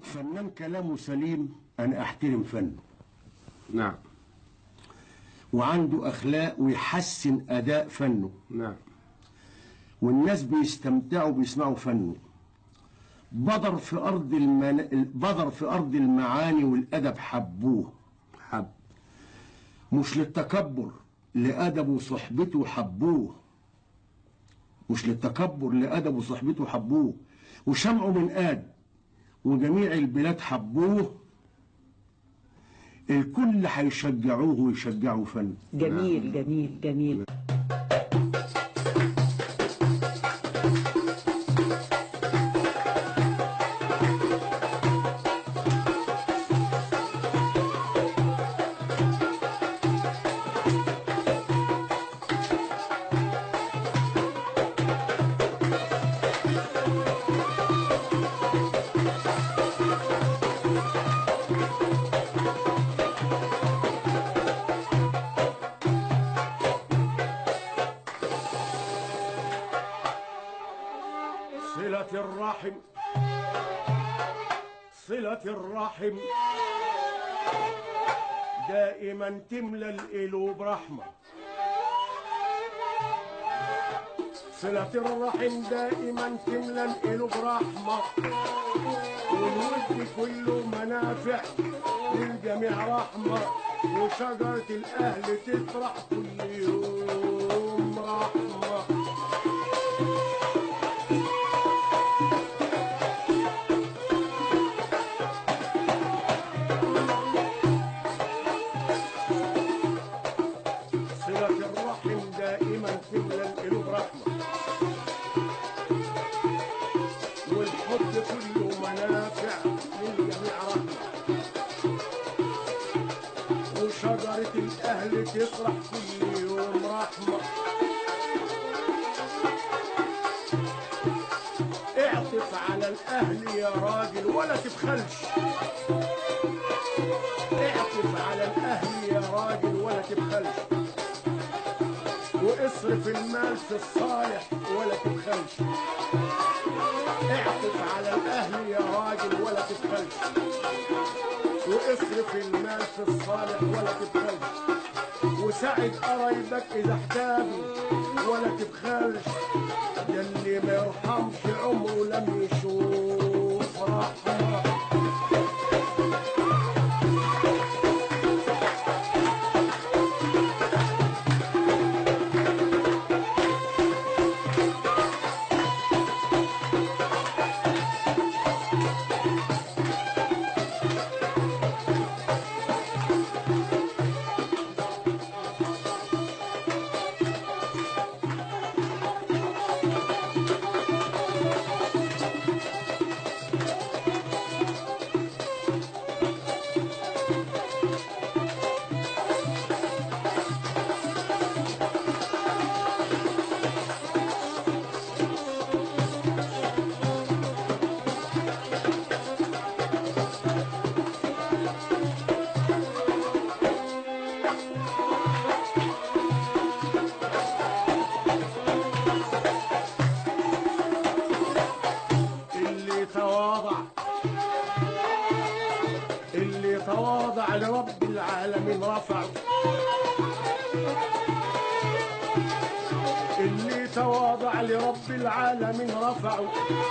فنان كلامه سليم أنا أحترم فنه نعم وعنده أخلاق ويحسن أداء فنه نعم والناس بيستمتعوا بيسمعوا فنه بدر في أرض المن... بدر في أرض المعاني والأدب حبوه حب مش للتكبر لأدبه وصحبته حبوه مش للتكبر لأدبه وصحبته حبوه وشمعه من آد وجميع البلاد حبوه الكل هيشجعوه ويشجعوا فن جميل جميل جميل صلة الرحم صلة الرحم دائما تملى القلوب رحمة صلة الرحم دائما تملى القلوب رحمة والود كله منافع للجميع رحمة وشجرة الأهل تفرح كل يوم رحمة صلة الرحم دائما تملى القلوب رحمة والحب كله منافع للجميع رحمة وشجرة الأهل تفرح كل يوم رحمة اعطف على الأهل يا راجل ولا تبخلش اعطف على الأهل يا راجل ولا تبخلش واصرف المال في الصالح ولا تبخلش اعطف على الاهل يا راجل ولا تبخلش واصرف المال في الصالح ولا تبخلش وساعد قرايبك اذا احتاجوا ولا تبخلش ده اللي ما يرحمش عمره لم يشوف رحمه اللي تواضع اللي تواضع لرب العالمين رفعه اللي تواضع لرب العالمين رفعه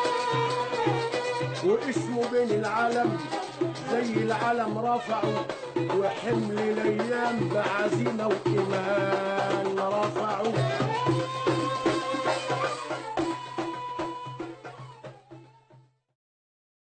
واسمه بين العالم زي العالم رفعه وحمل الايام بعزيمه وايمان